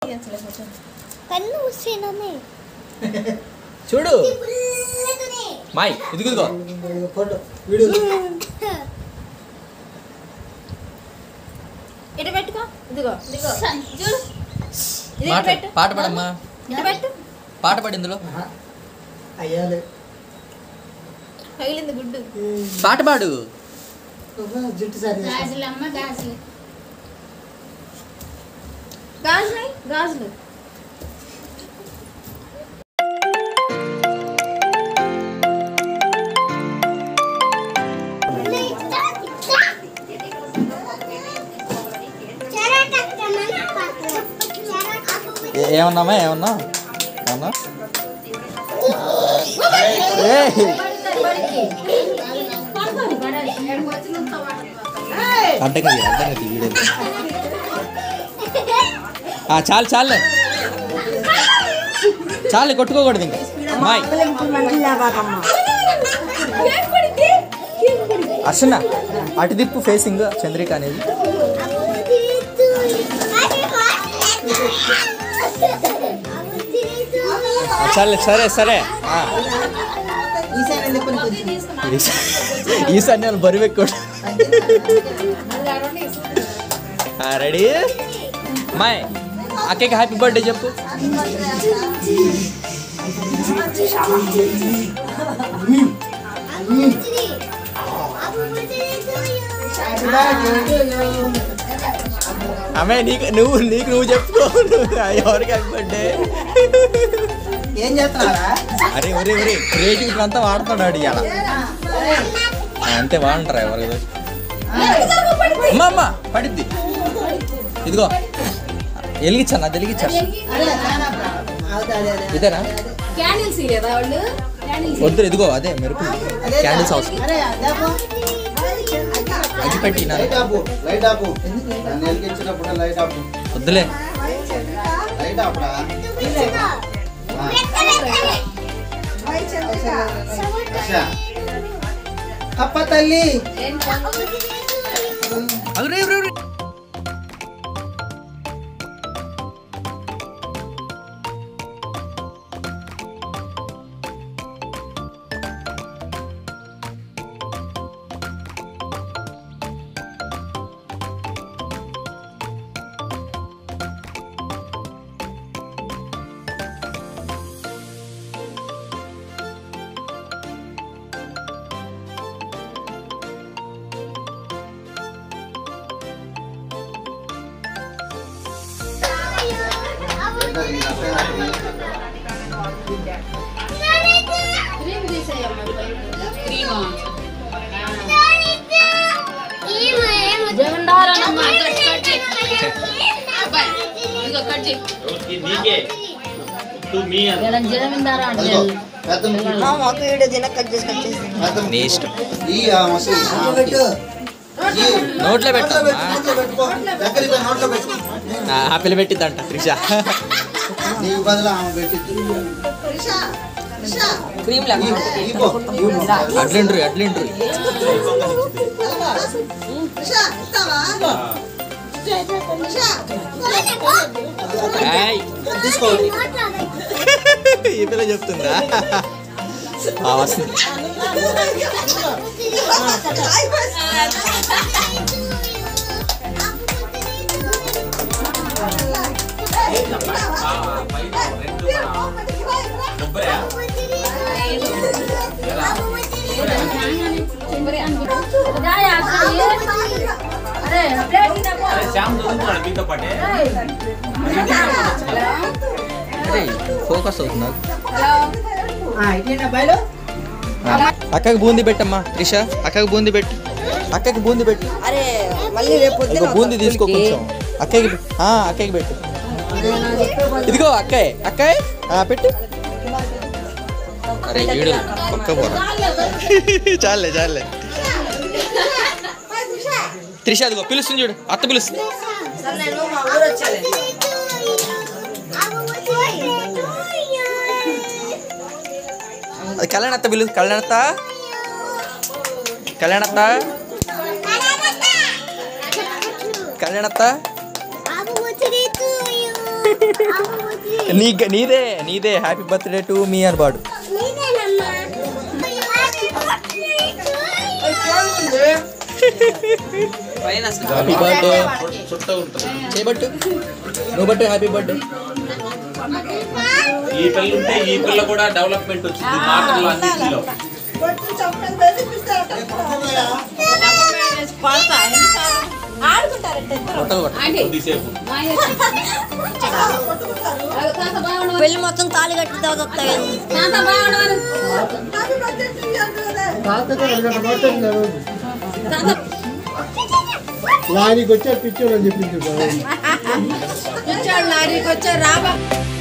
కన్ను మూసేననే చూడు మాయ్ ఇదిగో ఇదిగో ఫోటో వీడియో ఇటు పెట్టుకో ఇదిగో ఇదిగో చూడు ఇది మాట ఇటు పెట్టు పాట పాడమ్మా ఇటు పెట్టు పాట పాడు ఇందులో అయ్యాలి పగిలింది గుడ్డు పాట పాడు జుట్టు సార్ గాజులమ్మ గాజులు గాజులు గాజులు ఏ- ఏమన్నామా ఏమన్నా ఏమన్నా ఏయ్. అడ్డంగా తీ, అడ్డంగా తీ, వీడియో తీ. ఆ, చాలు చాలులే చాలు కొట్టుకోకూడదు ఇంకా మాయ్ అర్చన అటు దిప్పు ఫేసింగ్ చంద్రిక అనేది ఆ, చాలులే సరే సరే ఆ. ఈసారి ఈసారి నేను బరువు ఎక్కువ రెడీ మాయ్ అక్కకి హ్యాపీ బర్త్డే చెప్పు ఆమె నీకు నువ్వు నీకు నువ్వు చెప్పుకో నువ్వు ఎవరికి హ్యాపీ బర్త్డే ఏం చేస్తున్నారా అరే ఒరే ఒరే క్రియేటివిటీ అంతా వాడుతున్నాడు ఇవాళ అంతే వాడంటారా ఎవరికి అమ్మ అమ్మ పడిద్ది ఇదిగో వెలిగించాను అది వెలిగించాను ఇదేనా క్యాండిల్స్ ఇయ్యదా వాళ్ళు క్యాండిల్స్ వద్దు ఇదిగో అదే మెరుపు క్యాండిల్స్ హౌస్ అది పెట్టి నా- లైట్ ఆపు లైట్ ఆపు నన్ను వెలిగించినప్పుడు లైట్ ఆపు వద్దులే లైట్ ఆపురా హర్ష అప్ప తల్లి అరే, అరే, అరే. క్రీమ్ తీసేయమ్మా క్రీమ్ జగండారనమ్మ కట్ కట్ ఇదిగో కట్ చేయి నీకే తు మీ అని జలం జలమిందార అంటే అదిగో పెద్ద పెద్ద నీ ఇష్టం ఈ ఆ మసి పెట్టు నోట్లో పెట్టు నోట్లో పెట్టుకో దగ్గరికి పోయి నోట్లో పెట్టుకో ఆ పిల్ల పెట్టిద్దంట త్రిష నీకు బదులు ఆమె పెట్టిద్దు క్రీమ్ ఈ- ఈ పో, ఈ పో. అట్లుండ్రు అట్లుండ్రు ఏయ్, తీసుకోండి ఈ పిల్ల చెప్తుందా ఆ, వస్తుంది అరే ప్లేట్ తినపో శ్యామ్ చదువుతున్నాడు మీతో పాటే అరే ఫోకస్ అవుతుందా ఇదేంటి అబ్బాయిలు అక్కకి బూంది పెట్టమ్మా త్రిష అక్కకి బూంది పెట్టు అక్కకి బూంది పెట్టు అరే మళ్ళీ రేపు ఇదిగో బూంది తీసుకో కొంచెం అక్కకి ఆ, అక్కకి పెట్టు ఇదిగో అక్కయ్ అక్కయ్ ఆ, పెట్టు అరే వీడు పక్క పోరా చాలే చాలే త్రిష అదిగో పిలుస్తుంది చూడు అత్త పిలుస్తుంది నేను మా ఊరు వచ్చాను అది కళ్యాణ అత్త పిలు కళ్యాణ అత్త కళ్యాణ అత్త కళ్యాణ అత్త నీ నీదే నీదే హ్యాపీ బర్త్డే టు మీ అని పాడు నేనేనమ్మా పైన అసలు హ్యాపీ బర్త్డే చుట్ట ఉంటుంది చేయబట్టు నువ్వు బట్టు హ్యాపీ బర్త్డే ఈ పిల్ల ఉంటే ఈ పిల్ల కూడా డెవలప్మెంట్ వచ్చింది మాటల్లో అన్నింటిలో పడతా ఎన్నిసార్లు ఆడుకుంటారంటే కొట్టలు కొట్ట కొద్దిసేపు పెళ్లి మొత్తం తాళి కట్టి తర్వాత లారీకి వచ్చా పిచ్చోడు అని చెప్పింది కూర్చోడు లారీకి వచ్చారు రాబా